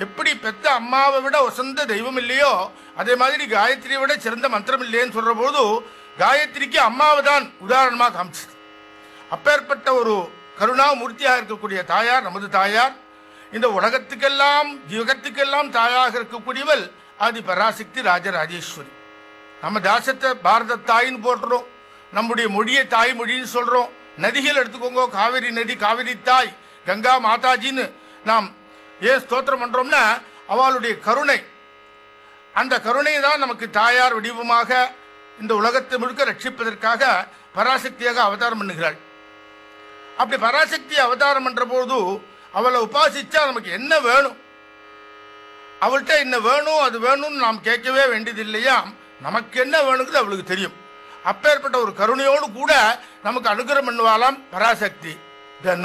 எப்படி பெத்த அம்மாவை விட உசந்த தெய்வம் இல்லையோ அதே மாதிரி காயத்ரியை விட சிறந்த மந்திரம் இல்லையேன்னு சொல்ற போது காயத்ரிக்கு அம்மாவை தான் உதாரணமாக காமிச்சது அப்பேற்பட்ட ஒரு கருணாமூர்த்தியாக இருக்கக்கூடிய தாயார் நமது தாயார் இந்த உலகத்துக்கெல்லாம் ஜீவகத்துக்கெல்லாம் தாயாக இருக்கக்கூடியவள் ஆதி பராசக்தி ராஜராஜேஸ்வரி நம்ம தேசத்தை பாரத தாயின்னு போடுறோம் நம்முடைய மொழியை தாய் மொழின்னு சொல்றோம் நதிகள் எடுத்துக்கோங்க காவிரி நதி காவிரி தாய் கங்கா மாதாஜின்னு நாம் ஏன் ஸ்தோத்திரம் பண்றோம்னா அவளுடைய கருணை அந்த கருணை தான் நமக்கு தாயார் வடிவமாக இந்த உலகத்தை முழுக்க ரட்சிப்பதற்காக பராசக்தியாக அவதாரம் பண்ணுகிறாள் அப்படி பராசக்தி அவதாரம் பண்ற போது அவளை உபாசிச்சா நமக்கு என்ன வேணும் அவள்கிட்ட என்ன வேணும் அது வேணும்னு நாம் கேட்கவே வேண்டியது இல்லையா நமக்கு என்ன வேணுங்கிறது அவளுக்கு தெரியும் அப்பேற்பட்ட ஒரு கருணையோடு கூட நமக்கு அனுகிரகம் பண்ணுவாளாம் பராசக்தி